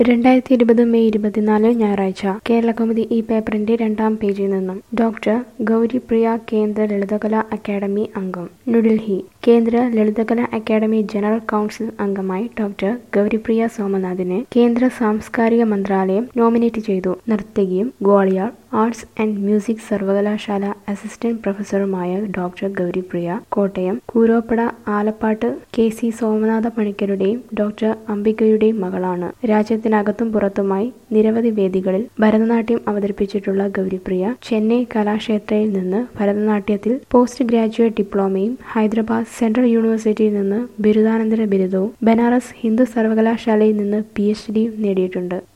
രണ്ടായിരത്തി ഇരുപത് മെയ് ഇരുപത്തിനാല് ഞായറാഴ്ച കേരളകൗമുദി ഈ പേപ്പറിന്റെ രണ്ടാം പേജിൽ നിന്നും ഡോക്ടർ ഗൗരിപ്രിയ കേന്ദ്ര ലളിതകലാ അക്കാദമി അംഗം ന്യൂഡൽഹി കേന്ദ്ര ലളിതകലാ അക്കാദമി ജനറൽ കൗൺസിൽ അംഗമായി ഡോക്ടർ ഗൗരിപ്രിയ സോമനാഥിനെ കേന്ദ്ര സാംസ്കാരിക മന്ത്രാലയം നോമിനേറ്റ് ചെയ്തു നർത്തകിയും ഗ്വാളിയാർ ആർട്സ് ആൻഡ് മ്യൂസിക് സർവകലാശാല അസിസ്റ്റന്റ് പ്രൊഫസറുമായ doctor Gouripriya Kottayam Kooroppada Alappattu K C Somanatha പണിക്കരുടെയും ഡോക്ടർ അംബികയുടെയും മകളാണ് രാജ്യത്തിനകത്തും പുറത്തുമായി നിരവധി വേദികളിൽ ഭരതനാട്യം അവതരിപ്പിച്ചിട്ടുള്ള ഗൗരിപ്രിയ ചെന്നൈ കലാക്ഷേത്രയിൽ നിന്ന് ഭരതനാട്യത്തിൽ പോസ്റ്റ് ഗ്രാജുവേറ്റ് ഡിപ്ലോമയും ഹൈദരാബാദ് സെൻട്രൽ യൂണിവേഴ്സിറ്റിയിൽ നിന്ന് ബിരുദാനന്തര ബിരുദവും ബനാറസ് ഹിന്ദു സർവകലാശാലയിൽ നിന്ന് പി എച്ച് ഡിയും നേടിയിട്ടുണ്ട്